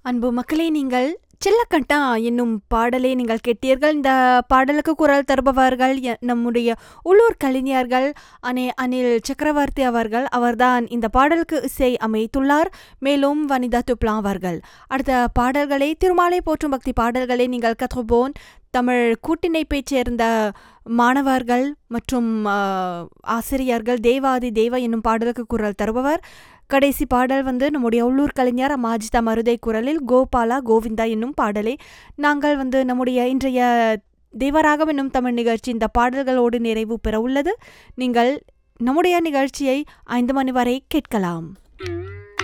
அன்பு மக்களே நீங்கள் சில்லக்கட்டா என்னும் பாடலை நீங்கள் கேட்டீர்கள் இந்த பாடலுக்கு குரல் தருபவர்கள் எ- நம்முடைய உள்ளூர் கலைஞர்கள் அனே அனில் சக்கரவர்த்தி அவர்கள் அவர்தான் இந்த பாடலுக்கு இசை அமைத்துள்ளார் மேலும் வனிதா துப்லா அவர்கள் அடுத்த பாடல்களை திருமாலை போற்றும் பக்தி பாடல்களை நீங்கள் கற்றுபோன் தமிழ் கூட்டிணைப்பைச் சேர்ந்த மாணவர்கள் மற்றும் ஆ, ஆசிரியர்கள் தேவாதி தேவ என்னும் பாடலுக்கு குரல் தருபவர் கடைசி பாடல் வந்து நம்முடைய உள்ளூர் கலைஞர் மாஜிதா மருதை குரலில் கோபாலா கோவிந்தா என்னும் பாடலை நாங்கள் வந்து நம்முடைய இன்றைய தேவராகம் என்னும் தமிழ் நிகழ்ச்சி இந்த பாடல்களோடு நிறைவு பெற உள்ளது நீங்கள் நம்முடைய நிகழ்ச்சியை ஐந்து மணி வரை கேட்கலாம் Mm-hmm.